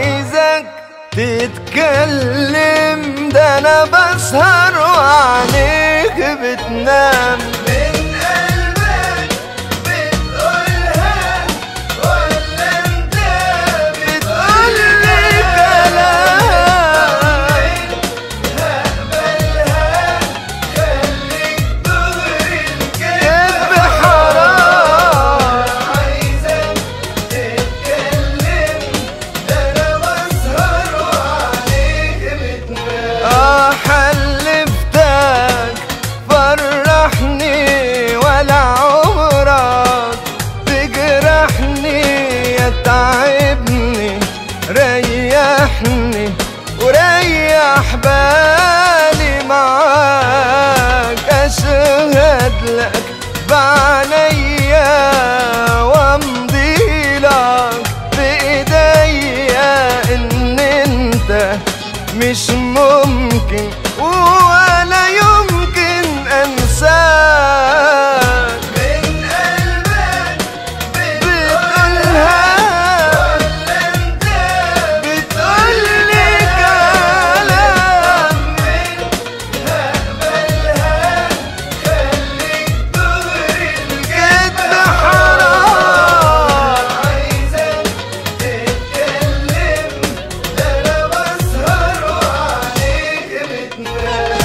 عايزك تتكلم ده انا بسهر وعليك بتنام من قلبك بتقولها ولا انت بتقول لي كلام هقبلها خليك دغري الكلام كذب حرام عايزك تتكلم ده انا بسهر وعليك بتنام اه حلفتك فرحني ولا عمرك تجرحني يتعبني ريحني وريح بالي معاك اشهد لك بعنيا وامضي لك بايديا ان انت مش ممكن ولا يمكن انساك من قلبك بتقولها ولا انت بتقولي كلام هقبلها خليك دغري كدب حرام عايزك تتكلم ده انا بسهر وعليك بتنام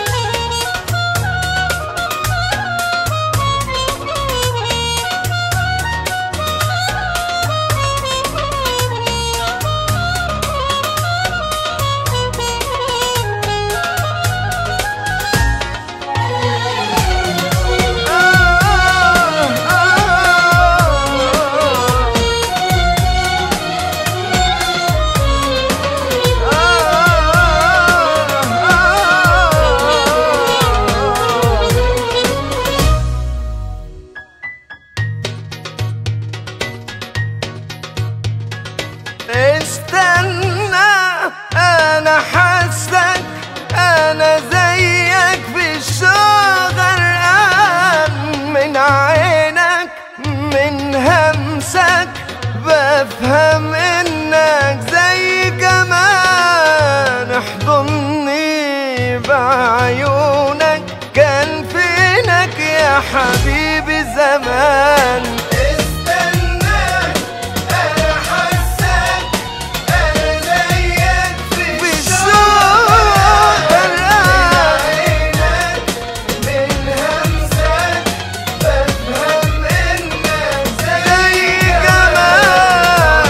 استنى انا حاسك انا زيك في الشوق غرقان من عينك من همسك بفهم انك زي كمان احضني بعيونك كان فينك يا حبيبي زمان استنى انا حاسك انا زيك في في الشوق الشوق من غرقان عينك من همسك بفهم انك زي زي كمان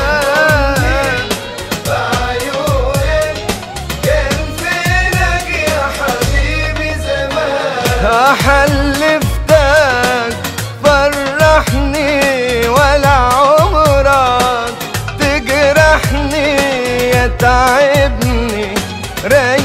بعيونك كان فينك يا حبيبي زمان حلفتك فرحني ولا عمرك تجرحني يتعبني ريح